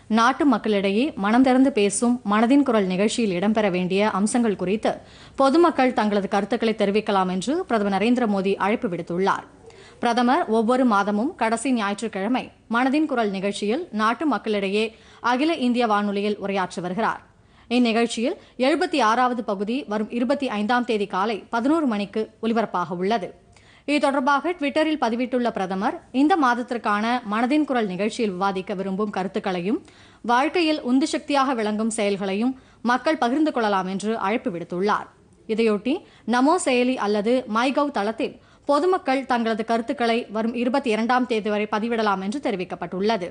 நாட்டு மக்களிடையே மனம் திறந்து பேசும் மனதின் குரல் நிகழ்ச்சியில் இடம்பெற வேண்டிய அம்சங்கள் குறித்து பொதுமக்கள் தங்களது கருத்துக்களை தெரிவிக்கலாம் என்று பிரதமர் நரேந்திர மோடி அழைப்பு விடுத்துள்ளார் பிரதமர் ஒவ்வொரு மாதமும் கடைசி ஞாயிற்றுக்கிழமை மனதின் குரல் நிகழ்ச்சியில் நாட்டு மக்களிடையே அகில இந்திய வானொலியில் உரையாற்றி வருகிறார் இந்நிகழ்ச்சியில் எழுபத்தி ஆறாவது பகுதி வரும் இருபத்தி ஐந்தாம் தேதி காலை பதினோரு மணிக்கு ஒலிபரப்பாக உள்ளது இது தொடர்பாக ட்விட்டரில் பதிவிட்டுள்ள பிரதமர் இந்த மாதத்திற்கான மனதின் குரல் நிகழ்ச்சியில் விவாதிக்க விரும்பும் கருத்துக்களையும் வாழ்க்கையில் உந்து சக்தியாக விளங்கும் செயல்களையும் மக்கள் பகிர்ந்து கொள்ளலாம் என்று அழைப்பு விடுத்துள்ளார் இதையொட்டி நமோ செயலி அல்லது மைகவ் தளத்தில் பொதுமக்கள் தங்களது கருத்துக்களை வரும் இருபத்தி இரண்டாம் தேதி வரை பதிவிடலாம் என்று தெரிவிக்கப்பட்டுள்ளது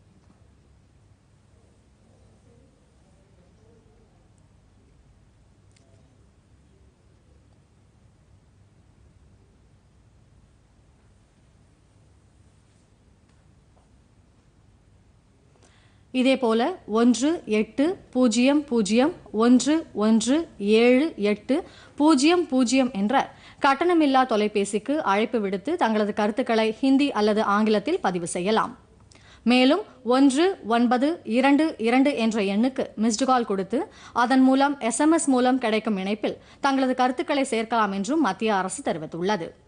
இதேபோல ஒன்று எட்டு பூஜ்ஜியம் பூஜ்ஜியம் ஒன்று ஒன்று ஏழு எட்டு பூஜ்ஜியம் பூஜ்ஜியம் என்ற கட்டணமில்லா தொலைபேசிக்கு அழைப்பு விடுத்து தங்களது கருத்துக்களை ஹிந்தி அல்லது ஆங்கிலத்தில் பதிவு செய்யலாம் மேலும் ஒன்று ஒன்பது இரண்டு இரண்டு என்ற எண்ணுக்கு மிஸ்டு கால் கொடுத்து அதன் மூலம் எஸ்எம்எஸ் மூலம் கிடைக்கும் இணைப்பில் தங்களது கருத்துக்களை சேர்க்கலாம் என்றும் மத்திய அரசு தெரிவித்துள்ளது